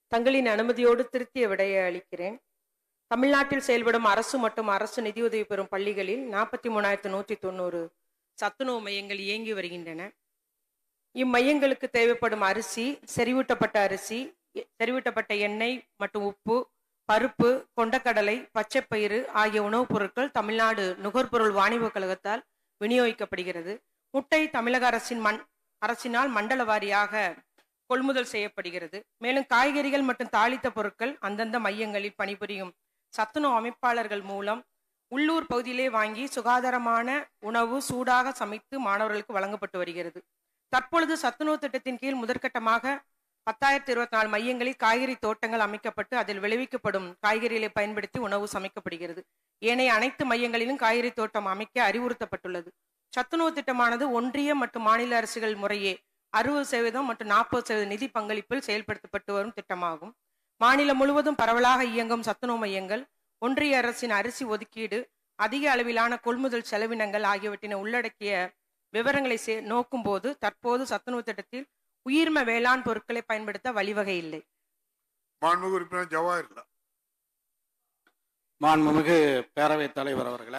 தங்களின் அனுமதியோடு திருத்திய விடையை அளிக்கிறேன் தமிழ்நாட்டில் செயல்படும் அரசு மற்றும் அரசு நிதியுதவி பெறும் பள்ளிகளில் நாற்பத்தி மூணாயிரத்து நூற்றி தொண்ணூறு சத்துணவு மையங்கள் இயங்கி வருகின்றன இம்மையங்களுக்கு தேவைப்படும் அரிசி செறிவூட்டப்பட்ட அரிசி எ- செறிவூட்டப்பட்ட எண்ணெய் மற்றும் உப்பு பருப்பு கொண்டக்கடலை பச்சைப்பயிறு ஆகிய உணவுப் பொருட்கள் தமிழ்நாடு நுகர்பொருள் வாணிபக் கழகத்தால் விநியோகிக்கப்படுகிறது முட்டை தமிழக அரசின் மண் அரசினால் மண்டல வாரியாக கொள்முதல் செய்யப்படுகிறது மேலும் காய்கறிகள் மற்றும் தாளித்த பொருட்கள் அந்தந்த மையங்களில் பணிபுரியும் சத்துணவு அமைப்பாளர்கள் மூலம் உள்ளூர் பகுதியிலே வாங்கி சுகாதாரமான உணவு சூடாக சமைத்து மாணவர்களுக்கு வழங்கப்பட்டு வருகிறது தற்பொழுது சத்துணவு திட்டத்தின் கீழ் முதற்கட்டமாக பத்தாயிரத்தி இருபத்தி நாலு மையங்களில் காய்கறி தோட்டங்கள் அமைக்கப்பட்டு அதில் விளைவிக்கப்படும் காய்கறிகளை பயன்படுத்தி உணவு சமைக்கப்படுகிறது ஏனைய அனைத்து மையங்களிலும் காய்கறி தோட்டம் அமைக்க அறிவுறுத்தப்பட்டுள்ளது சத்துணவு திட்டமானது ஒன்றிய மற்றும் மாநில அரசுகள் முறையே அறுபது சதவீதம் மற்றும் நாற்பது சதவீத நிதி பங்களிப்பில் செயல்படுத்தப்பட்டு வரும் திட்டமாகும் மாநிலம் முழுவதும் பரவலாக இயங்கும் சத்துணவு மையங்கள் ஒன்றிய அரசின் அரிசி ஒதுக்கீடு அதிக அளவிலான கொள்முதல் செலவினங்கள் ஆகியவற்றினை உள்ளடக்கிய விவரங்களை சே- நோக்கும்போது தற்போது சத்துணவு திட்டத்தில் உயிர்ம வேளாண் பொருட்களை பயன்படுத்த வழிவகை இல்லை மாண்புமிகு உறுப்பினர் ஜவாஹர்லா மாண்புமிகு பேரவைத் தலைவர் அவர்களே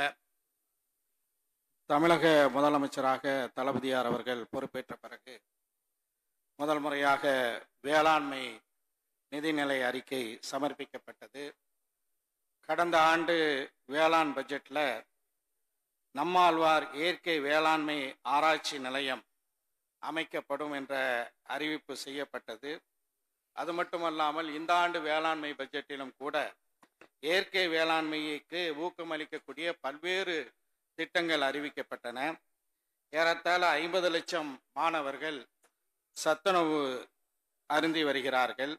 தமிழக முதலமைச்சராக தளபதியார் அவர்கள் பொறுப்பேற்ற பிறகு முதல் முறையாக வேளாண்மை நிதிநிலை அறிக்கை சமர்ப்பிக்கப்பட்டது கடந்த ஆண்டு வேளாண் பட்ஜெட்டில் நம்மாழ்வார் இயற்கை வேளாண்மை ஆராய்ச்சி நிலையம் அமைக்கப்படும் என்ற அறிவிப்பு செய்யப்பட்டது அது மட்டுமல்லாமல் இந்த ஆண்டு வேளாண்மை பட்ஜெட்டிலும் கூட இயற்கை வேளாண்மைக்கு ஊக்கமளிக்கக்கூடிய பல்வேறு திட்டங்கள் அறிவிக்கப்பட்டன ஏறத்தாழ ஐம்பது லட்சம் மாணவர்கள் சத்துணவு அருந்தி வருகிறார்கள்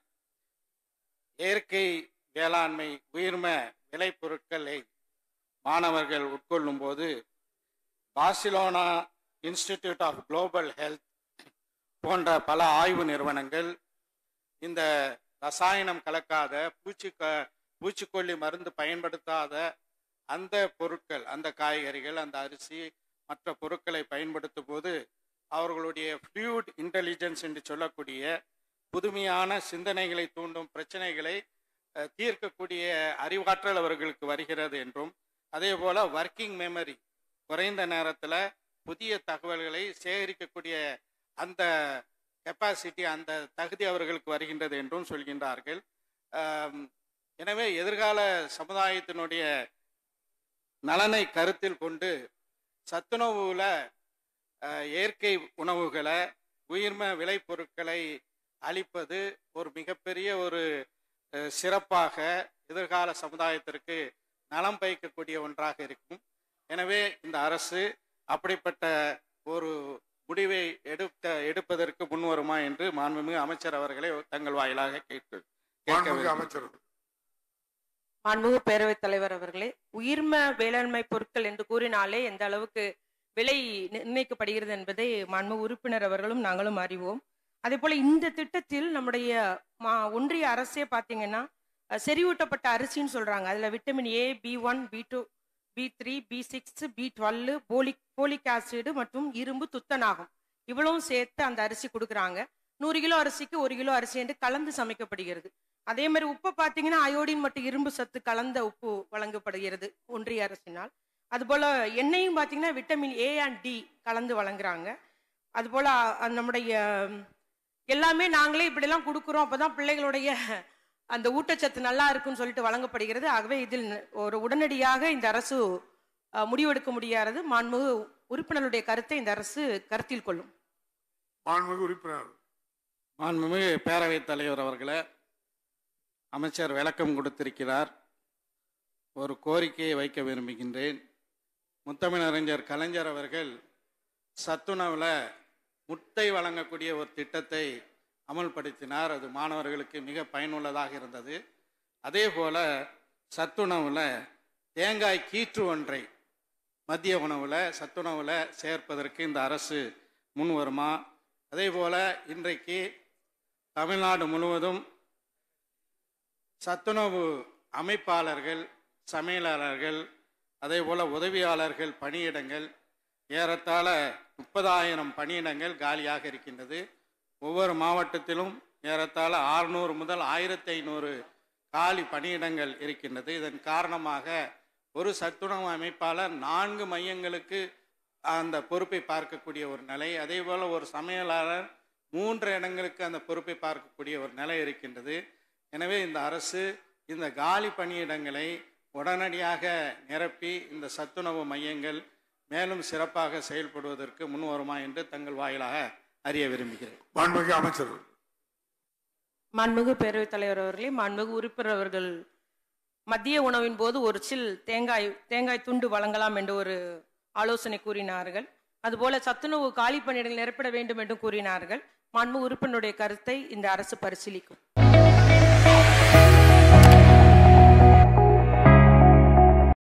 இயற்கை வேளாண்மை உயிர்ம விளைபொருட்களை மாணவர்கள் உட்கொள்ளும் போது Barcelona Institute of Global Health போன்ற பல ஆய்வு நிறுவனங்கள் இந்த ரசாயனம் கலக்காத பூச்சி பூச்சிக்கொல்லி மருந்து பயன்படுத்தாத அந்த பொருட்கள் அந்த காய்கறிகள் அந்த அரிசி மற்ற பொருட்களை பயன்படுத்தும் போது அவர்களுடைய ஃப்ளூயிட் இன்டெலிஜென்ஸ் என்று சொல்லக்கூடிய புதுமையான சிந்தனைகளை தூண்டும் பிரச்சனைகளை அஹ், தீர்க்கக்கூடிய அறிவாற்றல் அவர்களுக்கு வருகிறது என்றும் அதே போல ஒர்க்கிங் மெமரி குறைந்த நேரத்தில் புதிய தகவல்களை சேகரிக்கக்கூடிய அந்த கெப்பாசிட்டி அந்த தகுதி அவர்களுக்கு வருகின்றது என்றும் சொல்கின்றார்கள் ஆம், எனவே எதிர்கால சமுதாயத்தினுடைய நலனை கருத்தில் கொண்டு சத்துணவுல அஹ், இயற்கை உணவுகளை உயிர்ம விளைபொருட்களை அளிப்பது ஒரு மிகப்பெரிய ஒரு அஹ், சிறப்பாக எதிர்கால சமுதாயத்திற்கு நலம் பயக்கக்கூடிய ஒன்றாக இருக்கும் எனவே இந்த அரசு அப்படிப்பட்ட ஒரு முடிவை எடுக்க எடுப்பதற்கு முன்வருமா என்று மாண்புமிகு அமைச்சர் அவர்களை தங்கள் வாயிலாக கேட்டு கேட்க மாண்புமிகு விரும்புகிறேன். அமைச்சர் மாண்புமிகு பேரவைத் தலைவர் அவர்களே உயிர்ம வேளாண்மை பொருட்கள் என்று கூறினாலே எந்த அளவுக்கு விலை நிர்ணயிக்கப்படுகிறது என்பதை மாண்புமிகு உறுப்பினர் அவர்களும் நாங்களும் அறிவோம் அதே போல இந்த திட்டத்தில் நம்முடைய மா- ஒன்றிய அரசே பார்த்தீங்கன்னா அஹ், செறிவூட்டப்பட்ட அரிசின்னு சொல்றாங்க அதுல vitamin A B one B two B three B six B twelve folic folic acid மற்றும் இரும்பு துத்தநாகம் இவ்வளவும் சேர்த்து அந்த அரிசி கொடுக்குறாங்க நூறு கிலோ அரிசிக்கு ஒரு கிலோ அரிசி என்று கலந்து சமைக்கப்படுகிறது அதே மாதிரி உப்பை பார்த்தீங்கன்னா அயோடின் மற்றும் இரும்பு சத்து கலந்த உப்பு வழங்கப்படுகிறது ஒன்றிய அரசினால் அதுபோல எண்ணெயும் பார்த்தீங்கன்னா விட்டமின் ஏ அண்ட் டி கலந்து வழங்குறாங்க அதுபோல அஹ், நம்முடைய ம், எல்லாமே நாங்களே இப்படிலாம் கொடுக்குறோம் அப்பதான் பிள்ளைகளுடைய அந்த ஊட்டச்சத்து நல்லா இருக்குன்னு சொல்லிட்டு வழங்கப்படுகிறது ஆகவே இதில் ஒரு உடனடியாக இந்த அரசு அஹ், முடிவெடுக்க முடியாதது மாண்புமிகு உறுப்பினருடைய கருத்தை இந்த அரசு கருத்தில் கொள்ளும் மாண்புமிகு உறுப்பினர் மாண்புமிகு பேரவைத் தலைவர் அவர்களே அமைச்சர் விளக்கம் கொடுத்திருக்கிறார் ஒரு கோரிக்கையை வைக்க விரும்புகின்றேன் முத்தமிழறிஞர் கலைஞர் அவர்கள் சத்துணவில் முட்டை வழங்கக்கூடிய ஒரு திட்டத்தை அமல்படுத்தினார் அது மாணவர்களுக்கு மிக பயனுள்ளதாக இருந்தது அதே போல சத்துணவில் தேங்காய் கீற்று ஒன்றை மதிய உணவில் சத்துணவில் சேர்ப்பதற்கு இந்த அரசு முன் வருமா அதே போல இன்றைக்கு தமிழ்நாடு முழுவதும் சத்துணவு அமைப்பாளர்கள் சமையலாளர்கள் அதே போல உதவியாளர்கள் பணியிடங்கள் ஏறத்தாழ முப்பதாயிரம் பணியிடங்கள் காலியாக இருக்கின்றது ஒவ்வொரு மாவட்டத்திலும் ஏறத்தாழ 600 முதல் ஆயிரத்தி ஐநூறு காலி பணியிடங்கள் இருக்கின்றது இதன் காரணமாக ஒரு சத்துணவு அமைப்பாளர் நான்கு மையங்களுக்கு அந்த பொறுப்பை பார்க்கக்கூடிய ஒரு நிலை அதே போல் ஒரு சமையலாளர் மூன்று இடங்களுக்கு அந்த பொறுப்பை பார்க்கக்கூடிய ஒரு நிலை இருக்கின்றது எனவே இந்த அரசு இந்த காலி பணியிடங்களை உடனடியாக நிரப்பி இந்த சத்துணவு மையங்கள் மேலும் சிறப்பாக செயல்படுவதற்கு முன் வருமா என்று தங்கள் வாயிலாக அறிய விரும்புகிறேன் மாண்புமிகு அமைச்சர் மாண்புமிகு பேரவைத் தலைவர் அவர்களே மாண்புமிகு உறுப்பினர் அவர்கள் மதிய உணவின் போது ஒரு சில் தேங்காய் தேங்காய் துண்டு வழங்கலாம் என்று ஒரு ஆலோசனை கூறினார்கள் அதுபோல சத்துணவு காலி பணியிடங்கள் நிரப்பிட வேண்டும் என்றும் கூறினார்கள் மாண்புமிகு உறுப்பினருடைய கருத்தை இந்த அரசு பரிசீலிக்கும்